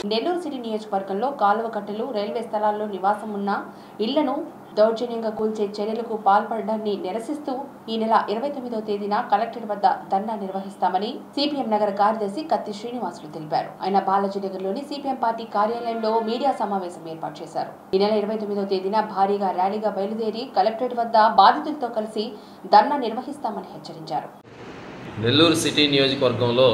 Nellore city నియోజకవర్గంలో కాలువ కట్టెలు రైల్వే స్థలాల్లో నివాసం ఉన్న ఇళ్లను దౌర్జన్యంగా కూల్చే చర్యలకు పాల్పడడాన్ని నిరసిస్తూ ఈ నెల ఇరవై తొమ్మిదవ తేదీన కలెక్టరేట్ వద్ద ధర్నా నిర్వహిస్తామని సిపిఎం నగర కార్యదర్శి కత్తి శ్రీనివాసులు తెలిపారు ఆయన బాలాజీనగర్లోని సిపిఎం పార్టీ కార్యాలయంలో మీడియా సమావేశం ఏర్పాటు చేశారు ఈ నెల ఇరవై తొమ్మిదవ తేదీన భారీగా ర్యాలీగా బయలుదేరి కలెక్టరేట్ వద్ద బాధితులతో కలిసి ధర్నా నిర్వహిస్తామని హెచ్చరించారు నెల్లూరు సిటీ నియోజకవర్గంలో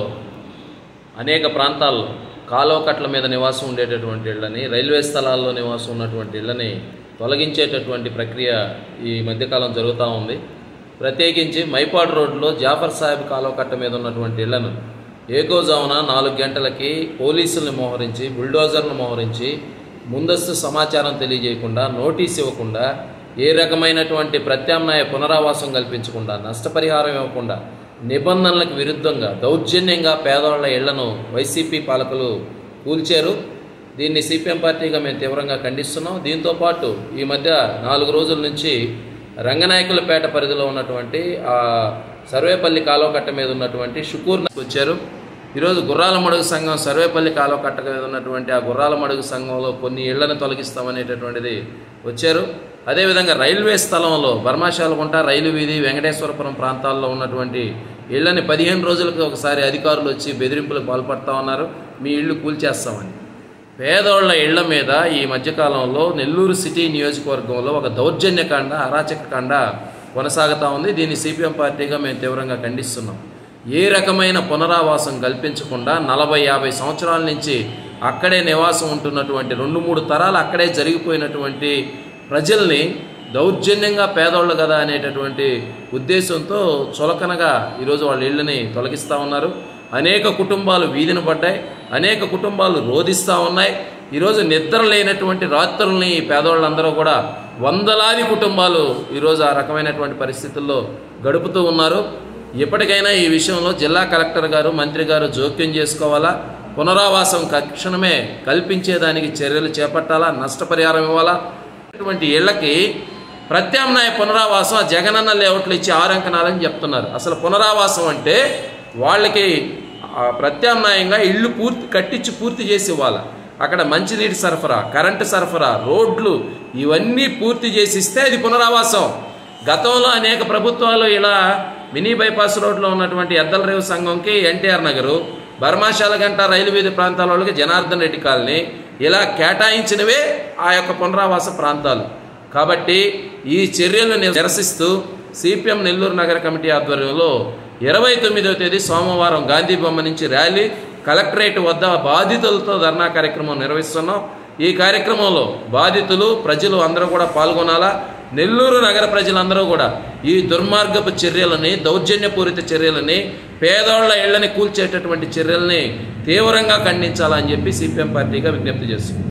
అనేక ప్రాంతాల్లో కాలువ కట్ల మీద నివాసం ఉండేటటువంటి ఇళ్ళని రైల్వే స్థలాల్లో నివాసం ఉన్నటువంటి ఇళ్ళని తొలగించేటటువంటి ప్రక్రియ ఈ మధ్యకాలం జరుగుతూ ఉంది ప్రత్యేకించి మైపాడు రోడ్లో జాఫర్ సాహెబ్ కాలువ కట్ట మీద ఉన్నటువంటి ఇళ్లను ఏకోజామున నాలుగు గంటలకి పోలీసుల్ని మోహరించి బుల్డోజర్ను మోహరించి ముందస్తు సమాచారం తెలియజేయకుండా నోటీస్ ఇవ్వకుండా ఏ రకమైనటువంటి ప్రత్యామ్నాయ పునరావాసం కల్పించకుండా నష్టపరిహారం ఇవ్వకుండా నిబంధనలకు విరుద్ధంగా దౌర్జన్యంగా పేదవాళ్ల ఇళ్లను వైసీపీ పాలకులు కూల్చారు దీన్ని సిపిఎం పార్టీగా మేము తీవ్రంగా ఖండిస్తున్నాం దీంతోపాటు ఈ మధ్య నాలుగు రోజుల నుంచి రంగనాయకులపేట పరిధిలో ఉన్నటువంటి ఆ సర్వేపల్లి కాలువ కట్ట మీద ఉన్నటువంటి షుకూర్ వచ్చారు ఈరోజు గుర్రాల మడుగు సంఘం సర్వేపల్లి కాలువ కట్ట మీద ఉన్నటువంటి ఆ గుర్రాల మడుగు సంఘంలో కొన్ని ఇళ్లను తొలగిస్తామనేటటువంటిది వచ్చారు అదేవిధంగా రైల్వే స్థలంలో బర్మాశాలగుంట రైలు వీధి వెంకటేశ్వరపురం ప్రాంతాల్లో ఉన్నటువంటి ఇళ్లని పదిహేను రోజులకు ఒకసారి అధికారులు వచ్చి బెదిరింపులకు పాల్పడతా ఉన్నారు మీ ఇళ్ళు కూల్చేస్తామని పేదోళ్ల ఇళ్ల మీద ఈ మధ్యకాలంలో నెల్లూరు సిటీ నియోజకవర్గంలో ఒక దౌర్జన్యకాండ అరాచకకాండ కొనసాగుతూ ఉంది దీన్ని సిపిఎం పార్టీగా మేము తీవ్రంగా ఖండిస్తున్నాం ఏ రకమైన పునరావాసం కల్పించకుండా నలభై యాభై సంవత్సరాల నుంచి అక్కడే నివాసం ఉంటున్నటువంటి రెండు మూడు తరాలు అక్కడే జరిగిపోయినటువంటి ప్రజల్ని దౌర్జన్యంగా పేదోళ్ళు కదా అనేటటువంటి ఉద్దేశంతో చులకనగా ఈరోజు వాళ్ళ ఇళ్ళని తొలగిస్తూ ఉన్నారు అనేక కుటుంబాలు వీధిన పడ్డాయి అనేక కుటుంబాలు రోధిస్తూ ఉన్నాయి ఈరోజు నిద్ర లేనటువంటి రాత్రుల్ని ఈ పేదవాళ్ళందరూ కూడా వందలాది కుటుంబాలు ఈరోజు ఆ రకమైనటువంటి పరిస్థితుల్లో గడుపుతూ ఉన్నారు ఇప్పటికైనా ఈ విషయంలో జిల్లా కలెక్టర్ గారు మంత్రి గారు జోక్యం చేసుకోవాలా పునరావాసం తక్షణమే కల్పించేదానికి చర్యలు చేపట్టాలా నష్టపరిహారం ఇవ్వాలా అటువంటి ఇళ్లకి ప్రత్యామ్నాయ పునరావాసం ఆ జగనన్న లేఅవుట్లు ఇచ్చి ఆరు అంకణాలని చెప్తున్నారు అసలు పునరావాసం అంటే వాళ్ళకి ఆ ప్రత్యామ్నాయంగా ఇళ్ళు పూర్తి కట్టించి పూర్తి చేసి ఇవ్వాలి అక్కడ మంచినీటి సరఫరా కరెంటు సరఫరా రోడ్లు ఇవన్నీ పూర్తి చేసి ఇస్తే అది పునరావాసం గతంలో అనేక ప్రభుత్వాలు ఇలా మినీ బైపాస్ రోడ్లో ఉన్నటువంటి ఎద్దలరేవు సంఘంకి ఎన్టీఆర్ నగరు బర్మాశాల గంట రైలు వీధి ప్రాంతాల వాళ్ళకి జనార్దన్ రెడ్డి కాలనీ ఇలా కేటాయించినవే ఆ యొక్క పునరావాస ప్రాంతాలు కాబట్టి ఈ చర్యలను నిరసిస్తూ సిపిఎం నెల్లూరు నగర కమిటీ ఆధ్వర్యంలో ఇరవై తొమ్మిదవ తేదీ సోమవారం గాంధీ బొమ్మ నుంచి ర్యాలీ కలెక్టరేట్ వద్ద బాధితులతో ధర్నా కార్యక్రమం నిర్వహిస్తున్నాం ఈ కార్యక్రమంలో బాధితులు ప్రజలు అందరూ కూడా పాల్గొనాలా నెల్లూరు నగర ప్రజలందరూ కూడా ఈ దుర్మార్గపు చర్యలని దౌర్జన్యపూరిత చర్యలని పేదోళ్ల ఇళ్లని కూల్చేటటువంటి చర్యల్ని తీవ్రంగా ఖండించాలని చెప్పి సిపిఎం పార్టీగా విజ్ఞప్తి చేస్తుంది